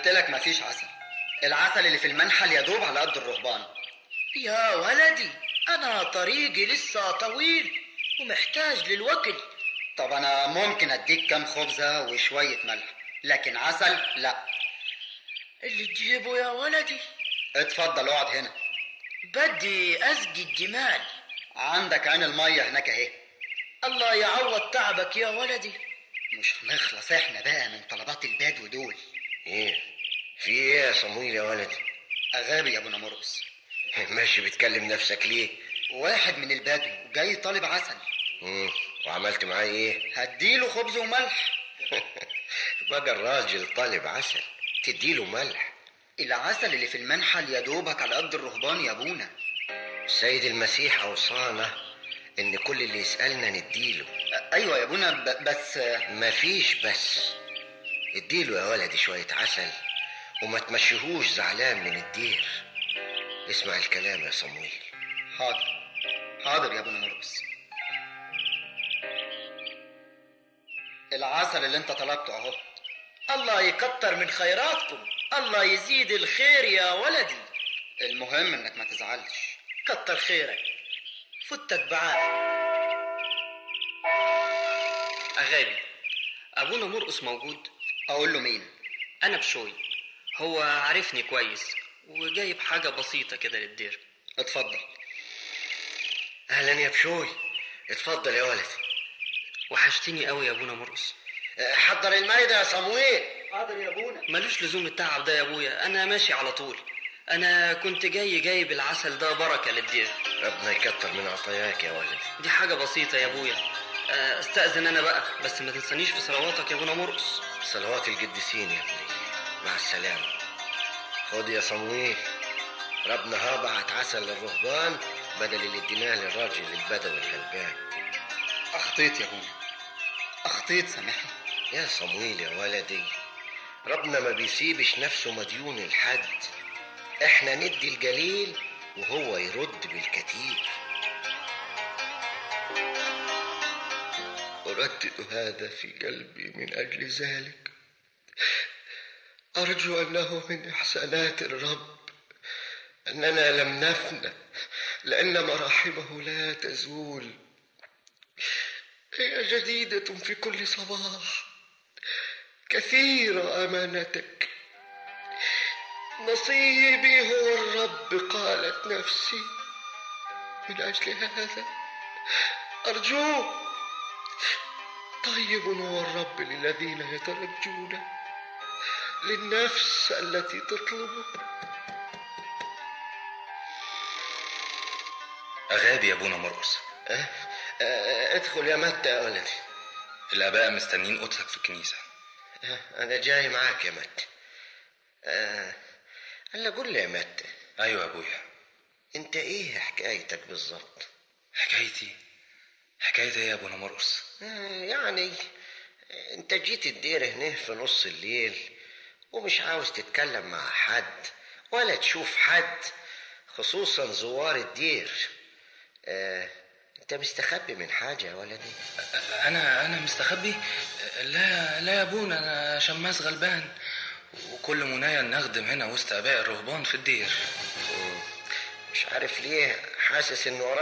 قلت لك مفيش عسل العسل اللي في المنحل يدوب على قد الرهبان يا ولدي أنا طريقي لسه طويل ومحتاج للوكل طب انا ممكن اديك كام خبزة وشوية ملح لكن عسل لا اللي تجيبه يا ولدي اتفضل اقعد هنا بدي أسقي الجمال عندك عين المية هناك اهي الله يعوض تعبك يا ولدي مش هنخلص احنا بقى من طلبات البدو دول ايه في ايه يا صمويل يا ولدي اغابي يا ابو نمرقص ماشي بتكلم نفسك ليه واحد من البدو جاي طالب عسل مم. وعملت معاه ايه هديله خبز وملح بقى الراجل طالب عسل تديله ملح العسل اللي في المنحل يدوبك على قد الرهبان يا ابونا السيد المسيح اوصانا ان كل اللي يسالنا نديله ايوه يا ابونا ب- بس مفيش بس اديله يا ولدي شويه عسل وما تمشيهوش زعلان من الدير اسمع الكلام يا صمويل حاضر حاضر يا ابو نمرقص العسل اللي انت طلبته اهو الله يكتر من خيراتكم الله يزيد الخير يا ولدي المهم انك ما تزعلش كتر خيرك فتك بعافية أغابي أبونا مرقص موجود اقول له مين أنا بشوي هو عارفني كويس وجايب حاجة بسيطة كده للدير اتفضل اهلا يا بشوي اتفضل يا ولدي وحشتني قوي يا أبونا مرقص أه، حضر المايدة يا صمويل حاضر يا ابونا ملوش لزوم التعب ده يا أبويا أنا ماشي على طول أنا كنت جاي جايب العسل ده بركة للدير ربنا يكتر من عطاياك يا ولدي دي حاجة بسيطة يا أبويا آه، استأذن أنا بقى بس ما تنسانيش في صلواتك يا أبونا مرقص صلوات القديسين يا ابني مع السلامة خد يا صمويل ربنا ها بعت عسل للرهبان بدل اللي اديناه للراجل البدوي الغلبان اخطيت يا ابونا اخطيت سامحني يا صمويل يا ولدي ربنا ما بيسيبش نفسه مديون لحد احنا ندي الجليل وهو يرد بالكتير أردد هذا في قلبي من أجل ذلك أرجو أنه من إحسانات الرب أننا لم نفنى لأن مراحمه لا تزول هي جديدة في كل صباح كثيرة أمانتك نصيبي هو الرب قالت نفسي من أجل هذا أرجوك طيب هو الرب للذين يترجونه للنفس التي تطلبه أغابي يا أبونا مرقص أه؟ أه ادخل يا متى يا ولدي الآباء مستنيين قدسك في الكنيسة أه أنا جاي معاك يا متى أه هلا قول لي يا متى أيوة يا أبويا أنت إيه حكايتك بالظبط؟ حكايتي حكايتي إيه يا أبونا مرقص آه، يعني انت جيت الدير هنا في نص الليل ومش عاوز تتكلم مع حد ولا تشوف حد خصوصا زوار الدير اه انت مستخبي من حاجة يا ولدي أنا أنا مستخبي لا لا يا أبونا أنا شماس غلبان وكل منايا نخدم هنا وسط آباء الرهبان في الدير مش عارف ليه حاسس ان